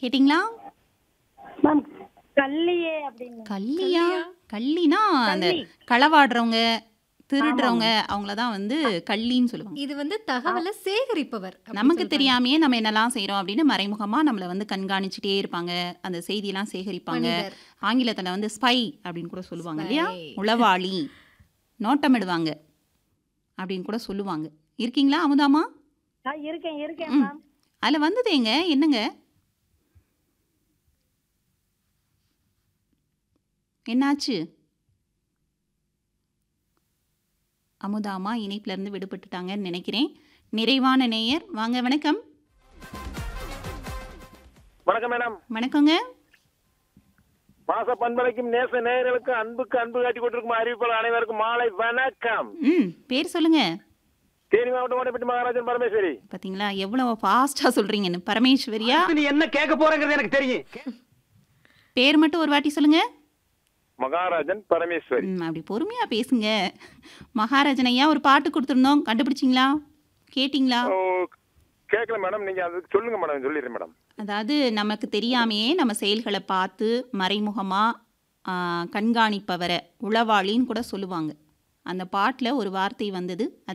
கேட்டிங்களா மேம் கல்லியே அப்படின்னு கள்ளியா கள்ளினா அந்த களவாடுறவங்க திருடுறவங்க அவங்கள தான் வந்து கள்ளின்னு சொல்லுவாங்க இது வந்து தகவலை சேகரிப்பவர் அப்படி நமக்கு சொல்றாங்க. தெரியாமையே நம்ம என்னெல்லாம் செய்றோம் அப்படின்னு மறைமுகமா நம்மள வந்து கண்காணிச்சுட்டே இருப்பாங்க அந்த செய்தியெல்லாம் சேகரிப்பாங்க மனிதர். ஆங்கிலத்துல வந்து ஸ்பை அப்படின்னு கூட சொல்லுவாங்க இல்லையா Spy. உளவாளி நோட்டமிடுவாங்க அப்படின்னு கூட சொல்லுவாங்க இருக்கீங்களா அமுதாமா ஆ இருக்கேன் இருக்கேன் ம். மேம் அதுல வந்ததேங்க என்னங்க என்னாச்சு அமுதாமா இணைப்புல இருந்து விடுபட்டுட்டாங்கன்னு நினைக்கிறேன் நிறைவான நேயர் வாங்க வணக்கம் வணக்கம் மேடம் வணக்கங்க மாச பண்பலைக்கும் நேச நேயர்களுக்கும் அன்புக்கு அன்பு காட்டி கொண்டிருக்கும் அறிவிப்பாளர் அனைவருக்கும் மாலை வணக்கம் ம் பேர் சொல்லுங்க தேனி மாவட்டம் ஓட்டப்பட்டி மகாராஜன் பரமேஸ்வரி பாத்தீங்களா எவ்வளவு ஃபாஸ்டா சொல்றீங்கன்னு பரமேஸ்வரியா நீ என்ன கேட்க போறங்கிறது எனக்கு தெரியும் பேர் மட்டும் ஒரு வாட்டி சொல்லுங்க மகாராஜன் பரமேஸ்வரி ம், அப்படி பொறுமையா பேசுங்க மகாராஜனையா ஒரு பாட்டு கொடுத்துருந்தோம் கண்டுபிடிச்சிங்களா கேட்டிங்களா ஓ, கேட்கல மேடம் நீங்க அதுக்கு சொல்லுங்க மேடம் சொல்லிடுறேன் மேடம் அதாவது நமக்கு தெரியாமையே நம்ம செயல்களை பார்த்து மறைமுகமா ஆ, கண்காணிப்பவரை உளவாளின்னு கூட சொல்லுவாங்க அந்த பாட்டில் ஒரு வார்த்தை வந்தது அது